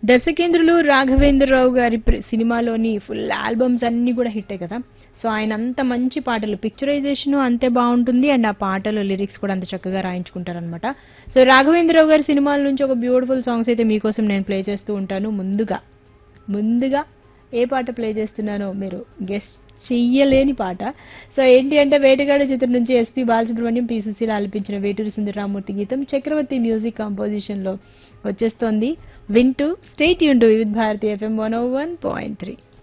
దర్శకేంద్రులు రాఘవేంద్రరావు గారి ప్ర- సినిమాలోని ఫుల్ ఆల్బమ్స్ అన్ని కూడా హిట్టే కదా సో ఆయన అంత మంచి పాటలు పిక్చరైజేషన్ అంతే బాగుంటుంది అండ్ ఆ పాటలు లిరిక్స్ కూడా అంత చక్కగా రాయించుకుంటారనమాట సో రాఘవేంద్రరావు గారి సినిమాల నుంచి ఒక బ్యూటిఫుల్ సాంగ్స్ అయితే మీకోసం నేను ప్లే చేస్తూ ఉంటాను ముందుగా ముందుగా ఏ పాట ప్లే చేస్తున్నానో మీరు గెస్ట్ చెయ్యలేని పాట సో ఏంటి అంటే వేటగాడ చిత్రం నుంచి ఎస్పి బాలసుబ్రహ్మణ్యం పి సుశీల ఆలపించిన వేటూరి సుందరరామూర్తి గీతం చక్రవర్తి మ్యూజిక్ కంపోజిషన్ లో వచ్చేస్తోంది వింటూ స్టేట్ యూన్ to Vividh Bharati FM one O one point three